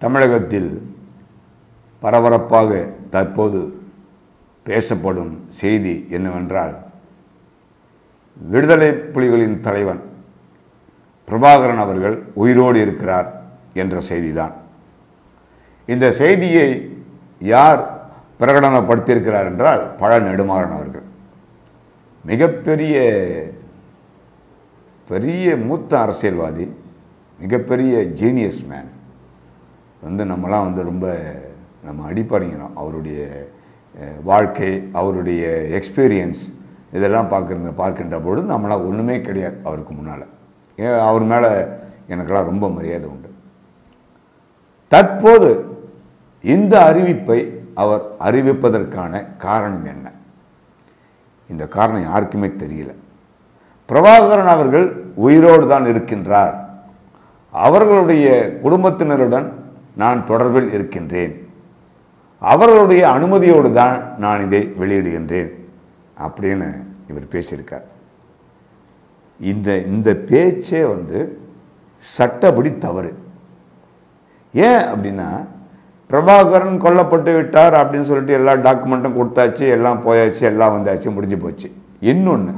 தமிழகத்தில் பரபரப்பாக தற்போது பேசப்படும் செய்தி என்னவென்றால் விடுதலை புலிகளின் தலைவன் பிரபாகரன் அவர்கள் உயிரோடு இருக்கிறார் என்ற செய்திதான் இந்த செய்தியை யார் பிரகடனப்படுத்தியிருக்கிறார் என்றால் பழ நெடுமாறன் அவர்கள் மிகப்பெரிய பெரிய மூத்த அரசியல்வாதி மிகப்பெரிய ஜீனியஸ் மேன் வந்து நம்மலாம் வந்து ரொம்ப நம்ம அடிப்படைங்கிறோம் அவருடைய அஹ், வாழ்க்கை அவருடைய எக்ஸ்பீரியன்ஸ் இதெல்லாம் பார்க்குற பார்க்கின்ற பொழுது நம்மளாம் ஒன்றுமே கிடையாது அவருக்கு முன்னால் ஏன் அவர் மேலே எனக்கெல்லாம் ரொம்ப மரியாதை உண்டு தற்போது இந்த அறிவிப்பை அவர் அறிவிப்பதற்கான காரணம் என்ன இந்த காரணம் யாருக்குமே தெரியல பிரபாகரன் அவர்கள் உயிரோடு தான் இருக்கின்றார் அவர்களுடைய குடும்பத்தினருடன் நான் தொடர்பில் இருக்கின்றேன் அவர்களுடைய அனுமதியோடு தான் நான் இதை வெளியிடுகின்றேன் அப்படின்னு இவர் பேசியிருக்கார் இந்த இந்த பேச்சே வந்து சட்டப்படி தவறு ஏன் அப்படின்னா பிரபாகரன் கொல்லப்பட்டு விட்டார் அப்படின்னு சொல்லிட்டு எல்லா டாக்குமெண்ட்டும் கொடுத்தாச்சு எல்லாம் போயாச்சு எல்லாம் வந்தாச்சு முடிஞ்சு போச்சு இன்னொன்று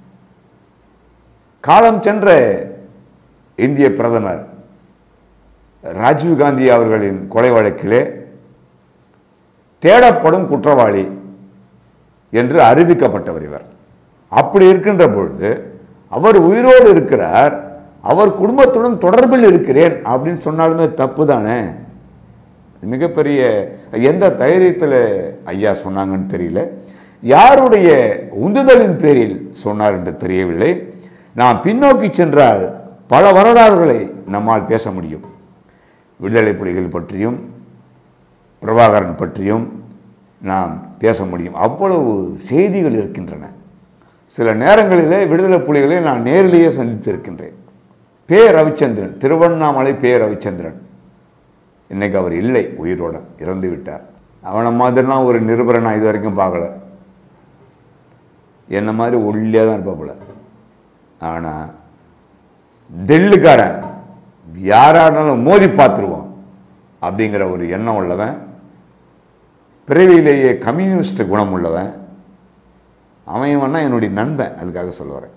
காலம் சென்ற இந்திய பிரதமர் ராஜீவ்காந்தி அவர்களின் கொலை வழக்கிலே தேடப்படும் குற்றவாளி என்று அறிவிக்கப்பட்டவர் இவர் அப்படி இருக்கின்ற பொழுது அவர் உயிரோடு இருக்கிறார் அவர் குடும்பத்துடன் தொடர்பில் இருக்கிறேன் அப்படின்னு சொன்னாலுமே தப்பு தானே மிகப்பெரிய எந்த தைரியத்தில் ஐயா சொன்னாங்கன்னு தெரியல யாருடைய உந்துதலின் பேரில் சொன்னார் என்று தெரியவில்லை நாம் பின்னோக்கி சென்றால் பல வரலாறுகளை நம்மால் பேச முடியும் விடுதலை புலிகள் பற்றியும் பிரபாகரன் பற்றியும் நாம் பேச முடியும் அவ்வளவு செய்திகள் இருக்கின்றன சில நேரங்களிலே விடுதலை புலிகளை நான் நேரிலேயே சந்தித்திருக்கின்றேன் பே ரவிச்சந்திரன் திருவண்ணாமலை பே ரவிச்சந்திரன் இன்னைக்கு அவர் இல்லை உயிரோட இறந்து விட்டார் அவனை மாதிரிலாம் ஒரு நிருபரை நான் இது வரைக்கும் பார்க்கல என்ன மாதிரி ஒல்லியாக தான் இருப்பாப்புல ஆனால் டெல்லுக்காரன் யாரா இருந்தாலும் மோதி பார்த்துருவோம் அப்படிங்கிற ஒரு எண்ணம் உள்ளவன் பிறவியிலேயே கம்யூனிஸ்ட் குணம் உள்ளவன் அவன் வேணா என்னுடைய நண்பன் அதுக்காக சொல்ல வரேன்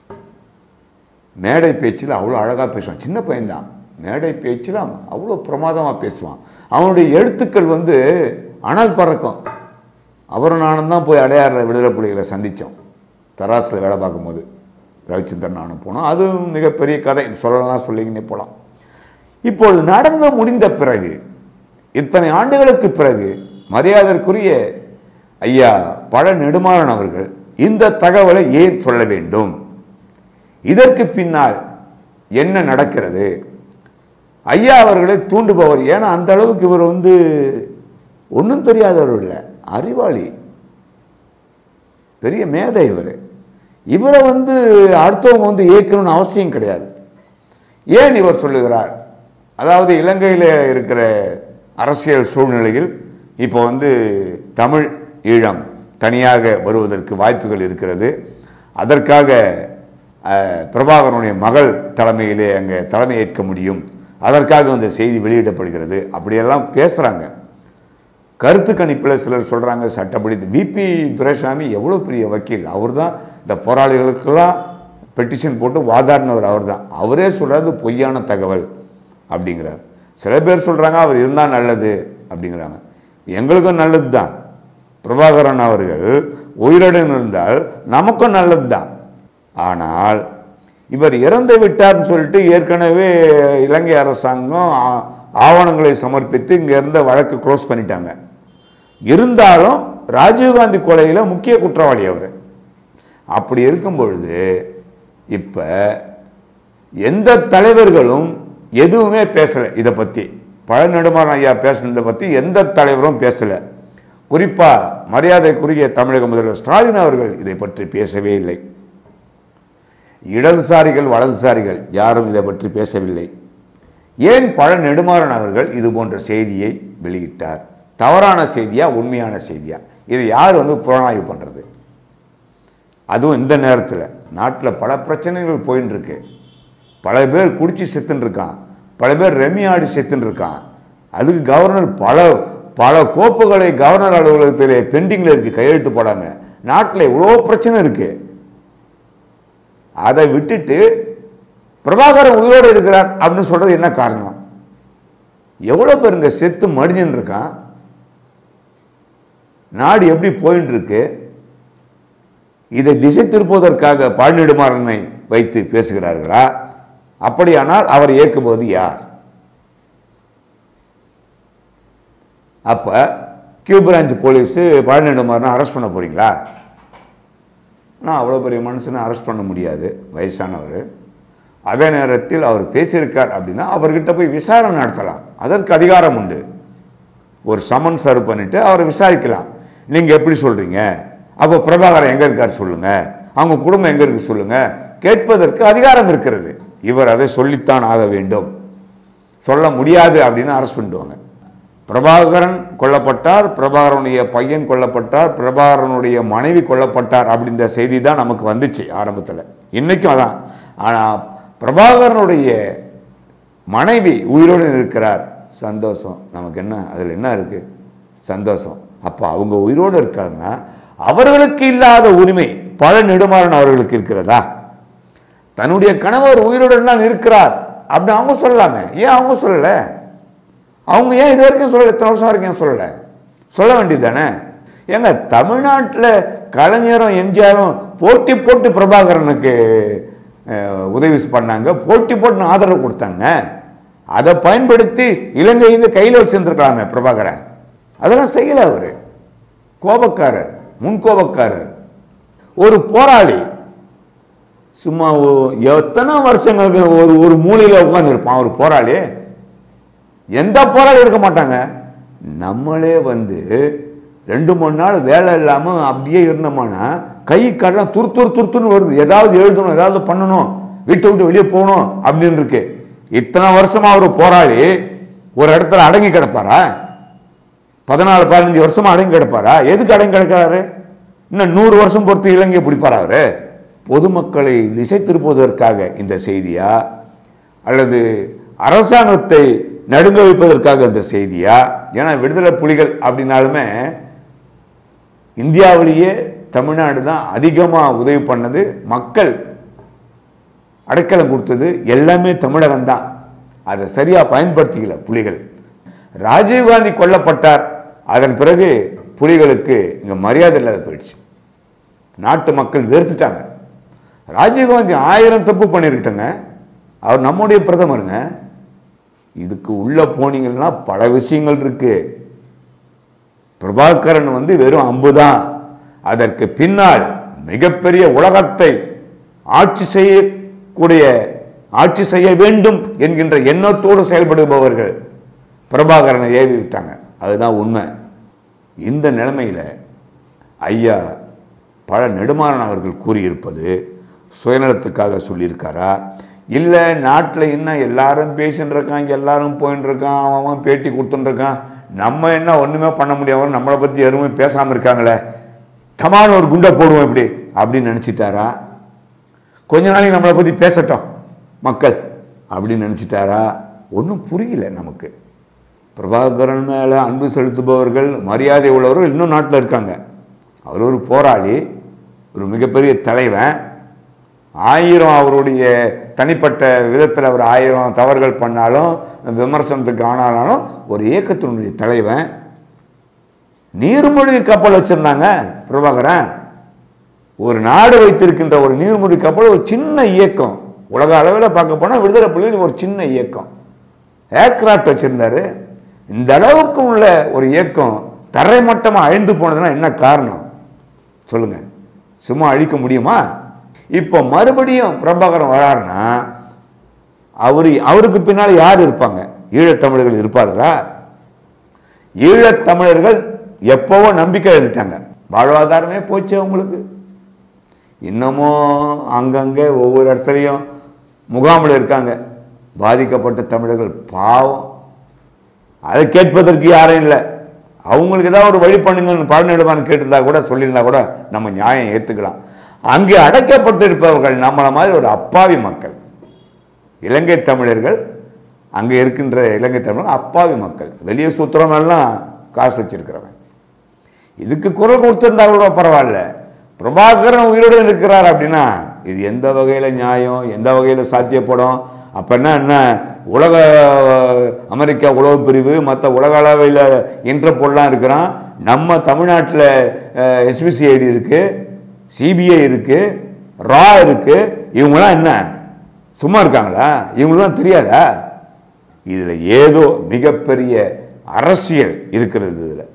மேடை பேச்சில் அவ்வளோ அழகாக பேசுவான் சின்ன பையன்தான் மேடை பேச்சில் அவன் அவ்வளோ பிரமாதமாக பேசுவான் அவனுடைய எழுத்துக்கள் வந்து அனல் பறக்கும் அவரும் நானும் தான் போய் அடையாறு விடுதலை புலிகளை சந்தித்தோம் தராசில் வேலை பார்க்கும்போது ரவிச்சந்திரன் நானும் போனோம் அதுவும் மிகப்பெரிய கதை சொல்லலாம் சொல்லிங்கன்னே போகலாம் இப்பொழுது நடந்து முடிந்த பிறகு இத்தனை ஆண்டுகளுக்கு பிறகு மரியாதைக்குரிய ஐயா பழ நெடுமாறன் அவர்கள் இந்த தகவலை ஏன் சொல்ல வேண்டும் இதற்கு பின்னால் என்ன நடக்கிறது ஐயா அவர்களை தூண்டுபவர் ஏன்னா அந்த அளவுக்கு இவர் வந்து ஒன்றும் தெரியாதவர் இல்லை அறிவாளி பெரிய மேதை இவர் இவரை வந்து அடுத்தவங்க வந்து ஏற்கணும்னு அவசியம் கிடையாது ஏன் இவர் சொல்லுகிறார் அதாவது இலங்கையில் இருக்கிற அரசியல் சூழ்நிலையில் இப்போ வந்து தமிழ் ஈழம் தனியாக வருவதற்கு வாய்ப்புகள் இருக்கிறது அதற்காக அஹ், பிரபாகரனுடைய மகள் தலைமையிலே அங்கே தலைமை ஏற்க முடியும் அதற்காக இந்த செய்தி வெளியிடப்படுகிறது அப்படியெல்லாம் பேசுகிறாங்க கருத்து கணிப்பில் சிலர் சொல்கிறாங்க சட்டப்படி விபி துரைசாமி எவ்வளோ பெரிய வக்கீல் அவர் தான் இந்த போராளிகளுக்கெல்லாம் பெட்டிஷன் போட்டு வாதாடினவர் அவர் தான் அவரே சொல்கிறது பொய்யான தகவல் அப்படிங்கிறார் சில பேர் சொல்கிறாங்க அவர் இருந்தால் நல்லது அப்படிங்கிறாங்க எங்களுக்கும் நல்லது தான் பிரபாகரன் அவர்கள் உயிருடன் இருந்தால் நமக்கும் நல்லது தான் ஆனால் இவர் இறந்து விட்டார்னு சொல்லிட்டு ஏற்கனவே இலங்கை அரசாங்கம் ஆ- ஆவணங்களை சமர்ப்பித்து இங்கே இருந்த வழக்கு க்ளோஸ் பண்ணிட்டாங்க இருந்தாலும் ராஜீவ்காந்தி கொலையில் முக்கிய குற்றவாளி அவர் அப்படி இருக்கும் பொழுது இப்போ எந்த தலைவர்களும் எதுவுமே பேசலை இதை பற்றி பழநெடுமாறன் ஐயா பேசுனதை பற்றி எந்த தலைவரும் பேசலை குறிப்பாக மரியாதைக்குரிய தமிழக முதல்வர் ஸ்டாலின் அவர்கள் இதை பற்றி பேசவே இல்லை இடதுசாரிகள் வலதுசாரிகள் யாரும் இதை பற்றி பேசவில்லை ஏன் பழ நெடுமாறன் அவர்கள் இது போன்ற செய்தியை வெளியிட்டார் தவறான செய்தியா உண்மையான செய்தியா இதை யார் வந்து புலனாய்வு பண்ணுறது அதுவும் இந்த நேரத்தில் நாட்டில் பல பிரச்சனைகள் போயின்னு இருக்கு பல பேர் குடிச்சு செத்துன்னு இருக்கான் பல பேர் ரெமி ஆடி செத்துன்னு இருக்கான் அதுக்கு கவர்னர் பல பல கோப்புகளை கவர்னர் அலுவலகத்தில் பெண்டிங்கில் இருக்கு கையெழுத்து போடாம நாட்டில் இவ்வளோ பிரச்சனை இருக்கு அதை விட்டுட்டு பிரபாகரன் உயிரோடு இருக்கிறார் அப்படின்னு சொல்றது என்ன காரணம் எவ்வளோ பேருங்க செத்து மடிஞ்சுன்னு இருக்கான் நாடு எப்படி போயின்னு இருக்கு இதை திசை திருப்புவதற்காக பழனிடுமாறனை வைத்து பேசுகிறார்களா அப்படியானால் அவர் இயக்கும்போது யார் அப்ப கியூ பிரான்ச் போலீஸ் பழனிடுமாறனை அரெஸ்ட் பண்ண போறீங்களா நான் அவ்வளோ பெரிய மனுஷனை அரெஸ்ட் பண்ண முடியாது வயசானவர் அதே நேரத்தில் அவர் பேசியிருக்கார் அப்படின்னா அவர்கிட்ட போய் விசாரணை நடத்தலாம் அதற்கு அதிகாரம் உண்டு ஒரு சமன் சர்வ் பண்ணிட்டு அவரை விசாரிக்கலாம் நீங்க எப்படி சொல்றீங்க அப்போ பிரபாகரன் எங்க இருக்கார் சொல்லுங்க அவங்க குடும்பம் எங்க இருக்கு சொல்லுங்க கேட்பதற்கு அதிகாரம் இருக்கிறது இவர் அதை சொல்லித்தான் ஆக வேண்டும் சொல்ல முடியாது அப்படின்னு அரெஸ்ட் பண்ணிடுவாங்க பிரபாகரன் கொல்லப்பட்டார் பிரபாகரனுடைய பையன் கொல்லப்பட்டார் பிரபாகரனுடைய மனைவி கொல்லப்பட்டார் அப்படின்ற செய்தி தான் நமக்கு வந்துச்சு ஆரம்பத்தில் இன்னைக்கும் அதான் ஆனால் பிரபாகரனுடைய மனைவி உயிரோடு இருக்கிறார் சந்தோஷம் நமக்கு என்ன அதில் என்ன இருக்கு சந்தோஷம் அப்போ அவங்க உயிரோடு இருக்காங்கன்னா அவர்களுக்கு இல்லாத உரிமை பல நெடுமாறன் அவர்களுக்கு இருக்கிறதா தன்னுடைய கணவர் உயிரோடு தான் இருக்கிறார் அப்படின்னு அவங்க சொல்லலாமே ஏன் அவங்க சொல்லலை அவங்க ஏன் இது வரைக்கும் சொல்லலை இத்தனை வருஷம் வரைக்கும் ஏன் சொல்லலை சொல்ல வேண்டியது தானே ஏங்க தமிழ்நாட்டில் கலைஞரும் எம்ஜிஆரும் போட்டி போட்டு பிரபாகரனுக்கு அஹ், உதவி பண்ணாங்க போட்டி போட்டு ஆதரவு கொடுத்தாங்க அதை பயன்படுத்தி இலங்கையில கையில் வச்சிருந்துருக்கலாமே பிரபாகரன் அதெல்லாம் செய்யல அவரு கோபக்காரர் முன்கோபக்காரர் ஒரு போராளி சும்மா ஒ- எத்தனை வருஷங்களுக்கு ஒரு ஒரு மூலையில் உட்கார்ந்து இருப்பான் ஒரு போராளி எந்த போராளி இருக்க மாட்டாங்க நம்மளே வந்து ரெண்டு மூணு நாள் வேலை இல்லாமல் அப்படியே இருந்தோம்னா கை காலெல்லாம் துரு துரு துருத்துன்னு வருது ஏதாவது எழுதணும் ஏதாவது பண்ணணும் வீட்டை விட்டு வெளியே போகணும் அப்படின்னு இருக்கு இத்தனை வருஷமா ஒரு போராளி ஒரு இடத்துல அடங்கி கிடப்பாரா பதினாலு பதினஞ்சு வருஷமா அடங்கி கிடப்பாரா எதுக்கு அடங்கி கிடக்கிறாரு இன்னும் நூறு வருஷம் பொறுத்து இலங்கையை பிடிப்பாரா அவரு பொதுமக்களை திசை திருப்புவதற்காக இந்த செய்தியா அல்லது அரசாங்கத்தை நடுங்க வைப்பதற்காக இந்த செய்தியா ஏன்னா விடுதலை புலிகள் அப்படின்னாலுமே இந்தியாவிலேயே தமிழ்நாடு தான் அதிகமாக உதவி பண்ணது மக்கள் அடைக்கலம் கொடுத்தது எல்லாமே தமிழகம் தான் அதை சரியா பயன்படுத்திக்கல புலிகள் ராஜீவ்காந்தி கொல்லப்பட்டார் அதன் பிறகு புலிகளுக்கு இங்க மரியாதை இல்லாத போயிடுச்சு நாட்டு மக்கள் வெறுத்துட்டாங்க ராஜீவ்காந்தி ஆயிரம் தப்பு பண்ணிருக்கட்டங்க அவர் நம்முடைய பிரதமருங்க இதுக்கு உள்ள போனீங்கன்னா பல விஷயங்கள் இருக்கு பிரபாகரன் வந்து வெறும் அம்பு தான் அதற்கு பின்னால் மிகப்பெரிய உலகத்தை ஆட்சி செய்யக்கூடிய ஆட்சி செய்ய வேண்டும் என்கின்ற எண்ணத்தோடு செயல்படுபவர்கள் பிரபாகரனை ஏவி விட்டாங்க அதுதான் உண்மை இந்த நிலைமையில ஐயா பல நெடுமாறன் அவர்கள் கூறியிருப்பது சுயநலத்துக்காக சொல்லியிருக்காரா இல்லை நாட்டில் இன்னும் எல்லாரும் பேசின்னு இருக்கான் எல்லாரும் போயின்னு இருக்கான் அவன் அவன் பேட்டி கொடுத்துன்னு இருக்கான் நம்ம என்ன ஒன்றுமே பண்ண முடியாம நம்மளை பற்றி எதுவுமே பேசாமல் இருக்காங்களே கமான ஒரு குண்டை போடுவோம் இப்படி அப்படின்னு நினச்சிட்டாரா கொஞ்ச நாளைக்கு நம்மளை பற்றி பேசட்டும் மக்கள் அப்படின்னு நினச்சிட்டாரா ஒன்றும் புரியல நமக்கு பிரபாகரன் மேலே அன்பு செலுத்துபவர்கள் மரியாதை உள்ளவர்கள் இன்னும் நாட்டில் இருக்காங்க அவர் ஒரு போராளி ஒரு மிகப்பெரிய தலைவன் ஆயிரம் அவருடைய தனிப்பட்ட விதத்தில் அவர் ஆயிரம் தவறுகள் பண்ணாலும் விமர்சனத்துக்கு ஆனாலும் ஒரு இயக்கத்தினுடைய தலைவன் நீர்மூழ்கி கப்பல் வச்சிருந்தாங்க பிரபாகரன் ஒரு நாடு வைத்திருக்கின்ற ஒரு நீர்மூழ்கி கப்பல் ஒரு சின்ன இயக்கம் உலக அளவில் பார்க்க போனால் விடுதலை புலிகள் ஒரு சின்ன இயக்கம் ஏர்கிராஃப்ட் வச்சிருந்தாரு இந்த அளவுக்கு உள்ள ஒரு இயக்கம் தரைமட்டமாக அழிந்து போனதுன்னா என்ன காரணம் சொல்லுங்க சும்மா அழிக்க முடியுமா இப்போ மறுபடியும் பிரபாகரன் வராருன்னா அவரு அவருக்கு பின்னால் யார் இருப்பாங்க ஈழத்தமிழர்கள் இருப்பார்களா ஈழத்தமிழர்கள் எப்பவோ நம்பிக்கை எழுதிட்டாங்க வாழ்வாதாரமே போச்சு அவங்களுக்கு இன்னமும் அங்கங்கே ஒவ்வொரு இடத்துலையும் முகாமில் இருக்காங்க பாதிக்கப்பட்ட தமிழர்கள் பாவம் அதை கேட்பதற்கு யாரும் இல்லை அவங்களுக்கு ஏதாவது ஒரு வழி பண்ணுங்கன்னு பழனிடுமான்னு கேட்டிருந்தா கூட சொல்லியிருந்தா கூட நம்ம நியாயம் ஏற்றுக்கலாம் அங்கே அடைக்கப்பட்டு இருப்பவர்கள் நம்மளை மாதிரி ஒரு அப்பாவி மக்கள் இலங்கை தமிழர்கள் அங்கே இருக்கின்ற இலங்கை தமிழர் அப்பாவி மக்கள் வெளியே சுத்துறவங்கெல்லாம் காசு வச்சிருக்கிறவன் இதுக்கு குரல் கொடுத்திருந்தா கூட பரவாயில்ல பிரபாகரன் உயிரோடு இருக்கிறார் அப்படின்னா இது எந்த வகையில் நியாயம் எந்த வகையில் சாத்தியப்படும் அப்போன்னா என்ன உலக அமெரிக்கா உளவு பிரிவு மற்ற உலக அளவில் இன்டர்போல்லாம் இருக்கிறான் நம்ம தமிழ்நாட்டில் எஸ்பிசிஐடி இருக்கு சிபிஐ இருக்கு ரா இருக்கு இவங்களாம் என்ன சும்மா இருக்காங்களா இவங்களும் தெரியாதா இதில் ஏதோ மிகப்பெரிய அரசியல் இருக்கிறது இதில்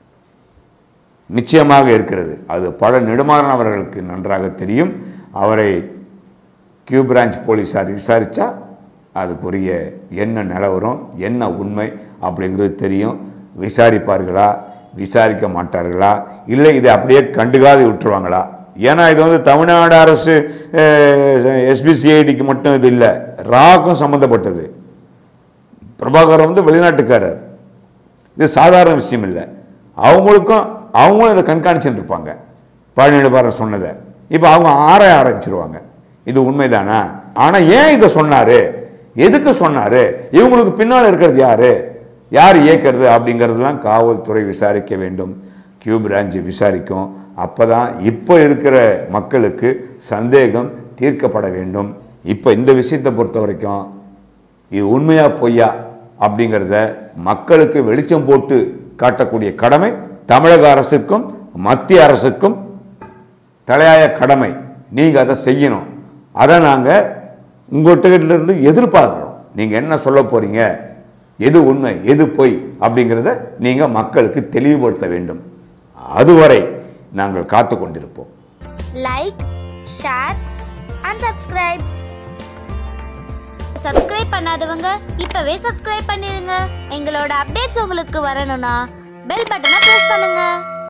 நிச்சயமாக இருக்கிறது அது பல நெடுமாறன் அவர்களுக்கு நன்றாக தெரியும் அவரை கியூ பிரான்ச் போலீஸார் விசாரித்தா அதுக்குரிய என்ன நிலவரம் என்ன உண்மை அப்படிங்கிறது தெரியும் விசாரிப்பார்களா விசாரிக்க மாட்டார்களா இல்லை இதை அப்படியே கண்டுக்காது விட்டுருவாங்களா ஏன்னா இது வந்து தமிழ்நாடு அரசு எஸ்பிசிஐடிக்கு மட்டும் இது இல்லை ராக்கும் சம்மந்தப்பட்டது பிரபாகர் வந்து வெளிநாட்டுக்காரர் இது சாதாரண விஷயம் இல்லை அவங்களுக்கும் அவங்களும் இதை கண்காணிச்சுட்டு இருப்பாங்க பழனிடுபாரன் சொன்னதை இப்போ அவங்க ஆராய ஆரம்பிச்சிருவாங்க இது உண்மைதானா ஆனால் ஏன் இதை சொன்னாரு எதுக்கு சொன்னாரு இவங்களுக்கு பின்னால் இருக்கிறது யாரு யார் இயக்கிறது அப்படிங்கிறதுலாம் காவல்துறை விசாரிக்க வேண்டும் கியூ பிரான்ச் விசாரிக்கும் அப்பதான் இப்போ இருக்கிற மக்களுக்கு சந்தேகம் தீர்க்கப்பட வேண்டும் இப்போ இந்த விஷயத்தை பொறுத்த வரைக்கும் இது உண்மையா பொய்யா அப்படிங்கிறத மக்களுக்கு வெளிச்சம் போட்டு காட்டக்கூடிய கடமை தமிழக அரசுக்கும் மத்திய அரசுக்கும் தலையாய கடமை நீங்கள் அதை செய்யணும் அதை நாங்கள் உங்கள்கிட்ட இருந்து எதிர்பார்க்குறோம் நீங்கள் என்ன சொல்ல போறீங்க எது உண்மை எது பொய் அப்படிங்கிறத நீங்கள் மக்களுக்கு தெளிவுபடுத்த வேண்டும் அதுவரை நாங்கள் காத்து கொண்டிருப்போம் like share and subscribe subscribe பண்ணாதவங்க இப்பவே சப்ஸ்கிரைப் பண்ணிருங்க எங்களோட அப்டேட்ஸ் உங்களுக்கு வரணும்னா பெல் பட்டனை பிரஸ் பண்ணுங்க